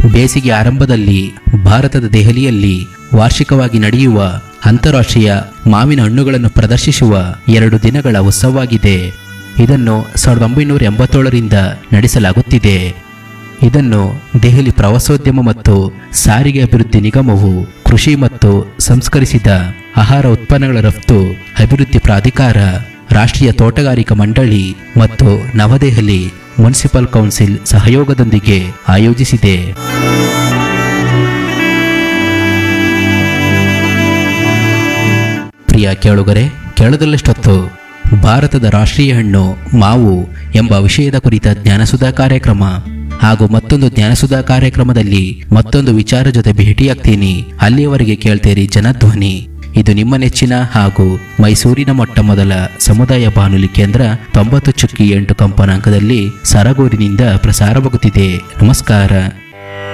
ಬೇಸಿಗೆ ಆರಂಭದಲ್ಲಿ ಭಾರತದ ದೆಹಲಿಯಲ್ಲಿ ವಾರ್ಷಿಕವಾಗಿ ನಡೆಯುವ ಅಂತಾರಾಷ್ಟ್ರೀಯ ಮಾವಿನ ಹಣ್ಣುಗಳನ್ನು ಪ್ರದರ್ಶಿಸುವ ಎರಡು ದಿನಗಳ ಉತ್ಸವವಾಗಿದೆ ಇದನ್ನು ಸಾವಿರದ ಒಂಬೈನೂರ ಎಂಬತ್ತೇಳರಿಂದ ನಡೆಸಲಾಗುತ್ತಿದೆ ಇದನ್ನು ದೆಹಲಿ ಪ್ರವಾಸೋದ್ಯಮ ಮತ್ತು ಸಾರಿಗೆ ಅಭಿವೃದ್ಧಿ ನಿಗಮವು ಕೃಷಿ ಮತ್ತು ಸಂಸ್ಕರಿಸಿದ ಆಹಾರ ಉತ್ಪನ್ನಗಳ ರಫ್ತು ಅಭಿವೃದ್ಧಿ ಪ್ರಾಧಿಕಾರ ರಾಷ್ಟ್ರೀಯ ತೋಟಗಾರಿಕಾ ಮಂಡಳಿ ಮತ್ತು ನವದೆಹಲಿ ಮುನ್ಸಿಪಲ್ ಕೌನ್ಸಿಲ್ ಸಹಯೋಗದೊಂದಿಗೆ ಆಯೋಜಿಸಿದೆ ಪ್ರಿಯ ಕೇಳುಗರೆ ಕೇಳದಲ್ಲಷ್ಟೊತ್ತು ಭಾರತದ ರಾಷ್ಟ್ರೀಯ ಹಣ್ಣು ಮಾವು ಎಂಬ ವಿಷಯದ ಕುರಿತ ಜ್ಞಾನಸುಧಾ ಕಾರ್ಯಕ್ರಮ ಹಾಗೂ ಮತ್ತೊಂದು ಜ್ಞಾನಸುಧಾ ಕಾರ್ಯಕ್ರಮದಲ್ಲಿ ಮತ್ತೊಂದು ವಿಚಾರ ಜೊತೆ ಭೇಟಿಯಾಗ್ತೀನಿ ಅಲ್ಲಿಯವರೆಗೆ ಕೇಳ್ತೇರಿ ಜನಧ್ವನಿ ಇದು ನಿಮ್ಮ ನೆಚ್ಚಿನ ಹಾಗೂ ಮೈಸೂರಿನ ಮೊಟ್ಟ ಮೊದಲ ಸಮುದಾಯ ಬಾನುಲಿ ಕೇಂದ್ರ ತೊಂಬತ್ತು ಚುಕ್ಕಿ ಎಂಟು ಕಂಪನಾಂಕದಲ್ಲಿ ಸರಗೂರಿನಿಂದ ಪ್ರಸಾರವಾಗುತ್ತಿದೆ ನಮಸ್ಕಾರ